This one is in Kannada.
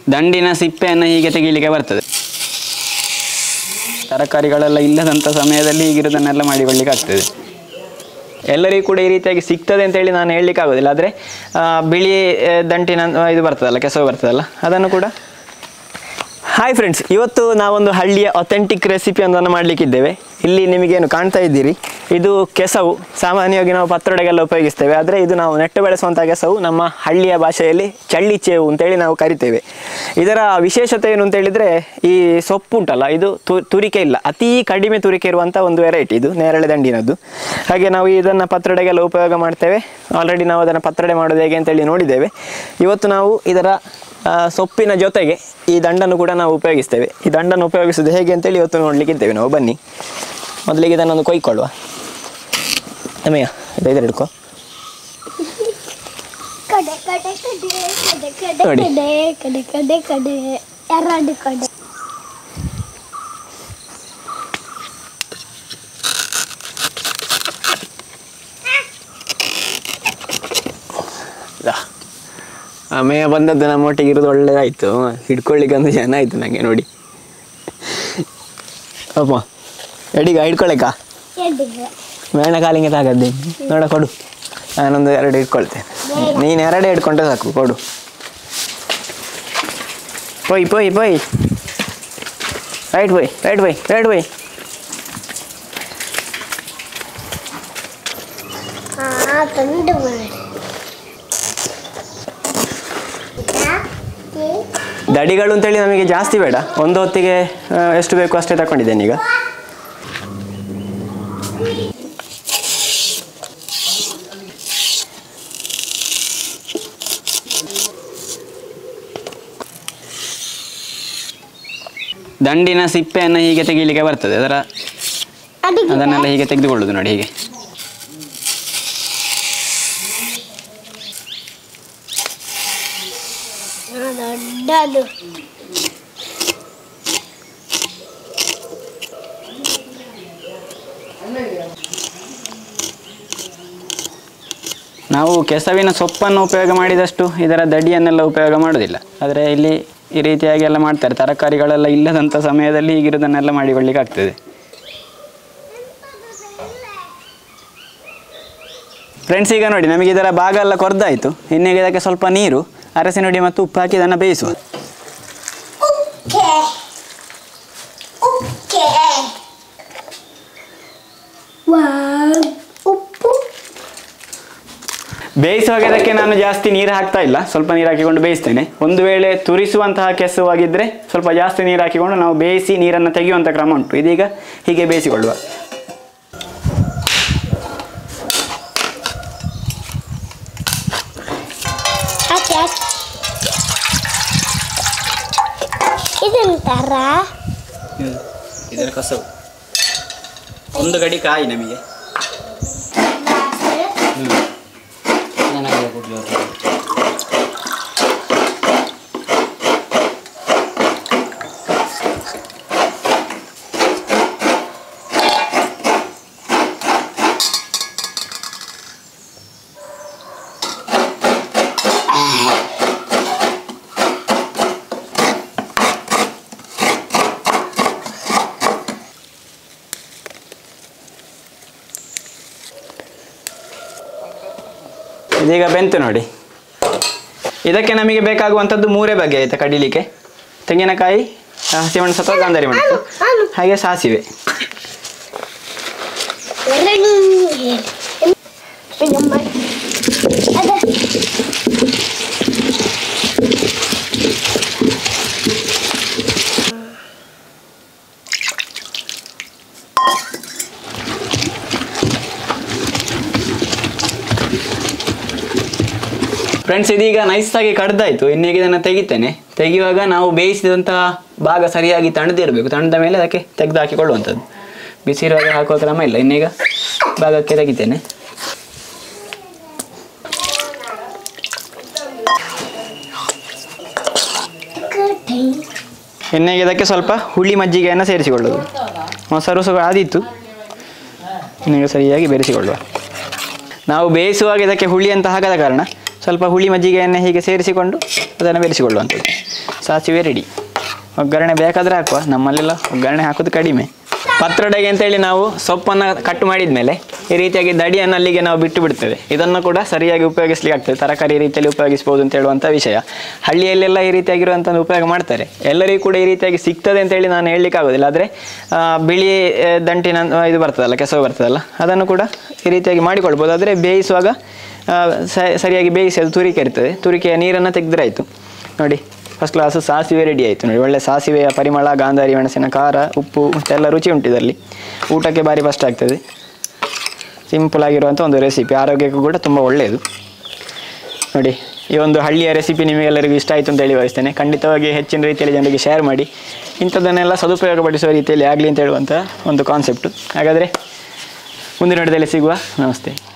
ದಂಡಿನ ಸಿಪ್ಪೆಯನ್ನು ಹೀಗೆ ತೆಗೀಲಿಕ್ಕೆ ಬರ್ತದೆ ತರಕಾರಿಗಳೆಲ್ಲ ಇಲ್ಲದಂಥ ಸಮಯದಲ್ಲಿ ಹೀಗಿರೋದನ್ನೆಲ್ಲ ಮಾಡಿಕೊಳ್ಳಿಕ್ಕೆ ಆಗ್ತದೆ ಎಲ್ಲರಿಗೂ ಕೂಡ ಈ ರೀತಿಯಾಗಿ ಸಿಗ್ತದೆ ಅಂತೇಳಿ ನಾನು ಹೇಳಲಿಕ್ಕೆ ಆಗೋದಿಲ್ಲ ಆದರೆ ಬಿಳಿ ಆ, ದಂಟಿನ ಆ, ಇದು ಬರ್ತದಲ್ಲ ಕೆಸವು ಬರ್ತದಲ್ಲ ಅದನ್ನು ಕೂಡ ಹಾಯ್ ಫ್ರೆಂಡ್ಸ್ ಇವತ್ತು ನಾವೊಂದು ಹಳ್ಳಿಯ ಅಥೆಂಟಿಕ್ ರೆಸಿಪಿಯೊಂದನ್ನು ಮಾಡಲಿಕ್ಕಿದ್ದೇವೆ ಇಲ್ಲಿ ನಿಮಗೇನು ಕಾಣ್ತಾ ಇದ್ದೀರಿ ಇದು ಕೆಸವು ಸಾಮಾನ್ಯವಾಗಿ ನಾವು ಪತ್ರೊಡೆಗೆಲ್ಲ ಉಪಯೋಗಿಸ್ತೇವೆ ಆದರೆ ಇದು ನಾವು ನೆಟ್ಟು ಬೆಳೆಸುವಂಥ ಕೆಸವು ನಮ್ಮ ಹಳ್ಳಿಯ ಭಾಷೆಯಲ್ಲಿ ಚಳ್ಳಿ ಚೇವು ಅಂತೇಳಿ ನಾವು ಕರಿತೇವೆ ಇದರ ವಿಶೇಷತೆ ಏನು ಅಂತೇಳಿದರೆ ಈ ಸೊಪ್ಪು ಉಂಟಲ್ಲ ಇದು ತು- ತುರಿಕೆ ಇಲ್ಲ ಅತಿ ಕಡಿಮೆ ತುರಿಕೆ ಇರುವಂಥ ಒಂದು ವೆರೈಟಿ ಇದು ನೇರಳೆ ದಂಡಿನದ್ದು ಹಾಗೆ ನಾವು ಇದನ್ನು ಪತ್ರೊಡೆಗೆಲ್ಲ ಉಪಯೋಗ ಮಾಡ್ತೇವೆ ಆಲ್ರೆಡಿ ನಾವು ಅದನ್ನು ಪತ್ರೊಡೆ ಮಾಡೋದು ಹೇಗೆ ಅಂತೇಳಿ ನೋಡಿದ್ದೇವೆ ಇವತ್ತು ನಾವು ಇದರ ಆ, ಸೊಪ್ಪಿನ ಜೊತೆಗೆ ಈ ದಂಡನ್ನು ಕೂಡ ನಾವು ಉಪಯೋಗಿಸ್ತೇವೆ ಈ ದಂಡನ್ನು ಉಪಯೋಗಿಸೋದು ಹೇಗೆ ಅಂತೇಳಿ ಇವತ್ತು ನೋಡ್ಲಿಕ್ಕಿದ್ದೇವೆ ನಾವು ಬನ್ನಿ ಮೊದಲಿಗೆ ಇದನ್ನೊಂದು ಕೊಯ್ಕೊಳ್ಳುವ ನಮಯ್ಯ ಇದೈದು ಹಿಡ್ಕೊ ಕಡೆ ಕಡೆ ಕಡೆ ಕಡೆ ನೋಡಿ. ಕಡೆ ಕಡೆ ಕಡೆ ಕಡೆ ಎರಡು ಕಡೆ ದಾ. ಅಮೆಯ ಬಂದದ್ದು ನಮ್ಮ ಒಟ್ಟಿಗೆ ಇರೋದು ಒಳ್ಳೆದಾಯ್ತು ಹಿಡ್ಕೊಳ್ಳಿಕ್ಕೆ ಒಂದು ಜನ ಆಯ್ತು ನನಗೆ ನೋಡಿ ಅಪ್ಪ ಎಡಿಗ ಹಿಡ್ಕೊಳ್ಳಿಕ್ಕ ಎಡ್ಡಿಗೆ ಮೇಣ ಕಾಲಿಗೆ ತಾಗದ್ದೆ ನೋಡ ಕೊಡು ನಾನೊಂದು ಎರಡು ಇಟ್ಕೊಳ್ತೇನೆ ನೀನು ಎರಡೇ ಇಟ್ಕೊಂಡ್ರೆ ಸಾಕು ಕೊಡು ಪೊಯ್ ಪೊಯ್ ಪೊಯ್ right bye right bye right bye ಹಾ ತಂದು ಮಾಡಿ ದಡಿಗಳು ಅಂತೇಳಿ ನಮಗೆ ಜಾಸ್ತಿ ಬೇಡ ಒಂದು ಹೊತ್ತಿಗೆ ಆ, ಎಷ್ಟು ಬೇಕು ಅಷ್ಟೇ ತಗೊಂಡಿದ್ದೇನೆ ಈಗ ದಂಡಿನ ಸಿಪ್ಪೆಯನ್ನು ಹೀಗೆ ತೆಗೀಲಿಕ್ಕೆ ಬರ್ತದೆ ಅದರ ಅಡಿಗೆ ಅದನ್ನೆಲ್ಲ ಹೀಗೆ ತೆಗೆದುಕೊಳ್ಳುದು ನೋಡಿ ಹೀಗೆ ಹಾ, ದೊಡ್ಡದು ನಾವು ಕೆಸವಿನ ಸೊಪ್ಪನ್ನು ಉಪಯೋಗ ಮಾಡಿದಷ್ಟು ಇದರ ದಡಿಯನ್ನೆಲ್ಲ ಉಪಯೋಗ ಮಾಡೋದಿಲ್ಲ ಆದರೆ ಇಲ್ಲಿ ಈ ರೀತಿಯಾಗಿ ಎಲ್ಲ ಮಾಡ್ತಾರೆ ತರಕಾರಿಗಳೆಲ್ಲ ಇಲ್ಲದಂಥ ಸಮಯದಲ್ಲಿ ಹೀಗಿರೋದನ್ನೆಲ್ಲ ಮಾಡಿಕೊಳ್ಳಿಕ್ಕೆ ಆಗ್ತದೆ ಫ್ರೆಂಡ್ಸ್ ಈಗ ನೋಡಿ ನಮಗೆ ಇದರ ಭಾಗ ಎಲ್ಲ ಕೊರ್ದಾಯಿತು ಇನ್ನೀಗ ಇದಕ್ಕೆ ಸ್ವಲ್ಪ ನೀರು ಅರಸಿನ ಹುಡಿ ಮತ್ತು ಉಪ್ಪು ಹಾಕಿ ಇದನ್ನು ಬೇಯಿಸುವ ಉಕ್ಕೆ ಉಕ್ಕೆ ವಾವ್ ಉಪ್ಪು ಬೇಯಿಸುವಾಗ ಇದಕ್ಕೆ ನಾನು ಜಾಸ್ತಿ ನೀರು ಹಾಕ್ತಾ ಇಲ್ಲ ಸ್ವಲ್ಪ ನೀರು ಹಾಕಿಕೊಂಡು ಬೇಯಿಸ್ತೇನೆ ಒಂದು ವೇಳೆ ತುರಿಸುವಂತಹ ಕೆಸುವಾಗಿದ್ದರೆ ಸ್ವಲ್ಪ ಜಾಸ್ತಿ ನೀರು ಹಾಕಿಕೊಂಡು ನಾವು ಬೇಯಿಸಿ ನೀರನ್ನು ತೆಗೆಯುವಂಥ ಕ್ರಮ ಉಂಟು ಇದೀಗ ಹೀಗೆ ಬೇಯಿಸಿಕೊಳ್ಳುವ ಹಾಕಿ ಹಾಕಿ ಇದೆಂತಾರ ಇದರ ಕಸವು ಒಂದು ಗಡಿ ಕಾಯಿ ನಮಗೆ ಇದೀಗ ಬೆಂತು ನೋಡಿ ಇದಕ್ಕೆ ನಮಗೆ ಬೇಕಾಗುವಂಥದ್ದು ಮೂರೇ ಬಗೆ ಆಯಿತಾ ಕಡಿಲಿಕ್ಕೆ ತೆಂಗಿನಕಾಯಿ ಹಸಿಮೆಣಸು ಅಥವಾ ಗಾಂಧಾರಿ ಮೆಣಸು ನಾನು ಹಾಗೆ ಸಾಸಿವೆ ಎರಡು ನಮ್ಮ ಅದೇ ಫ್ರೆಂಡ್ಸ್ ಇದೀಗ ನೈಸಾಗಿ ಕಡ್ದಾಯ್ತು ಇನ್ನೀಗ ಇದನ್ನು ತೆಗಿತೇನೆ ತೆಗೆಯುವಾಗ ನಾವು ಬೇಯಿಸಿದಂತಹ ಭಾಗ ಸರಿಯಾಗಿ ತಣ್ಣದಿರಬೇಕು ತಣ್ಣದ ಮೇಲೆ ಅದಕ್ಕೆ ತೆಗೆದು ಹಾಕಿಕೊಳ್ಳುವಂಥದ್ದು ಬಿಸಿ ಇರುವಾಗ ಹಾಕುವ ಕ್ರಮ ಇಲ್ಲ ಇನ್ನೀಗ ಭಾಗಕ್ಕೆ ತೆಗಿತೇನೆ ಕಟ್ಟೆ ಇನ್ನೀಗ ಇದಕ್ಕೆ ಸ್ವಲ್ಪ ಹುಳಿ ಮಜ್ಜಿಗೆಯನ್ನು ಸೇರಿಸಿಕೊಳ್ಳುವುದು ಮೊಸರು ಸಹ ಆದಿತ್ತು ಇನ್ನೀಗ ಸರಿಯಾಗಿ ಬೆರೆಸಿಕೊಳ್ಳುವ ನಾವು ಬೇಯಿಸುವಾಗ ಇದಕ್ಕೆ ಹುಳಿ ಅಂತ ಹಾಕದ ಕಾರಣ ಸ್ವಲ್ಪ ಹುಳಿ ಮಜ್ಜಿಗೆಯನ್ನು ಹೀಗೆ ಸೇರಿಸಿಕೊಂಡು ಅದನ್ನು ಬೆರೆಸಿಕೊಳ್ಳುವಂಥದ್ದು ಸಾಸಿವೆ ರೆಡಿ ಒಗ್ಗರಣೆ ಬೇಕಾದರೆ ಹಾಕುವ ನಮ್ಮಲ್ಲೆಲ್ಲ ಒಗ್ಗರಣೆ ಹಾಕೋದು ಕಡಿಮೆ ಪತ್ರೊಡೆಗೆ ಅಂತೇಳಿ ನಾವು ಸೊಪ್ಪನ್ನು ಕಟ್ ಮಾಡಿದ ಮೇಲೆ ಈ ರೀತಿಯಾಗಿ ದಡಿಯನ್ನು ಅಲ್ಲಿಗೆ ನಾವು ಬಿಟ್ಟು ಬಿಡ್ತೇವೆ ಇದನ್ನು ಕೂಡ ಸರಿಯಾಗಿ ಉಪಯೋಗಿಸ್ಲಿಕ್ಕೆ ಆಗ್ತದೆ ತರಕಾರಿ ರೀತಿಯಲ್ಲಿ ಉಪಯೋಗಿಸ್ಬೋದು ಅಂತ ಹೇಳುವಂಥ ವಿಷಯ ಹಳ್ಳಿಯಲ್ಲೆಲ್ಲ ಈ ರೀತಿಯಾಗಿರುವಂಥ ಉಪಯೋಗ ಮಾಡ್ತಾರೆ ಎಲ್ಲರಿಗೂ ಕೂಡ ಈ ರೀತಿಯಾಗಿ ಸಿಗ್ತದೆ ಅಂತೇಳಿ ನಾನು ಹೇಳಲಿಕ್ಕೆ ಆಗೋದಿಲ್ಲ ಆದರೆ ಆ, ಬಿಳಿ ಆ, ದಂಟಿನ ಆ, ಇದು ಬರ್ತದಲ್ಲ ಕೆಸವು ಬರ್ತದಲ್ಲ ಅದನ್ನು ಕೂಡ ಈ ರೀತಿಯಾಗಿ ಮಾಡಿಕೊಳ್ಬೋದು ಆದರೆ ಬೇಯಿಸುವಾಗ ಆ, ಸ- ಸರಿಯಾಗಿ ಬೇಯಿಸಿ ಅದು ತುರಿಕೆ ಇರ್ತದೆ ತುರಿಕೆಯ ನೀರನ್ನು ತೆಗೆದ್ರೆ ಆಯಿತು ನೋಡಿ ಫಸ್ಟ್ ಕ್ಲಾಸ್ ಸಾಸಿವೆ ರೆಡಿ ಆಯಿತು ನೋಡಿ ಒಳ್ಳೆ ಸಾಸಿವೆಯ ಪರಿಮಳ ಗಾಂಧಾರಿ ಮೆಣಸಿನ ಖಾರ ಉಪ್ಪು ಮತ್ತೆಲ್ಲ ರುಚಿ ಉಂಟು ಇದರಲ್ಲಿ ಊಟಕ್ಕೆ ಭಾರಿ ಫಸ್ಟ್ ಆಗ್ತದೆ ಸಿಂಪಲ್ ಆಗಿರುವಂಥ ಒಂದು ರೆಸಿಪಿ ಆರೋಗ್ಯಕ್ಕೂ ಕೂಡ ತುಂಬ ಒಳ್ಳೆಯದು ನೋಡಿ ಈ ಒಂದು ಹಳ್ಳಿಯ ರೆಸಿಪಿ ನಿಮಗೆಲ್ಲರಿಗೂ ಇಷ್ಟ ಆಯಿತು ಅಂತ ಹೇಳಿ ಭಾವಿಸ್ತೇನೆ ಖಂಡಿತವಾಗಿ ಹೆಚ್ಚಿನ ರೀತಿಯಲ್ಲಿ ಜನರಿಗೆ ಶೇರ್ ಮಾಡಿ ಇಂಥದ್ದನ್ನೆಲ್ಲ ಸದುಪಯೋಗಪಡಿಸುವ ರೀತಿಯಲ್ಲಿ ಆಗಲಿ ಅಂತ ಹೇಳುವಂಥ ಒಂದು ಕಾನ್ಸೆಪ್ಟು ಹಾಗಾದರೆ ಮುಂದಿನ ವಿಡಿಯೋದಲ್ಲಿ ಸಿಗುವ ನಮಸ್ತೆ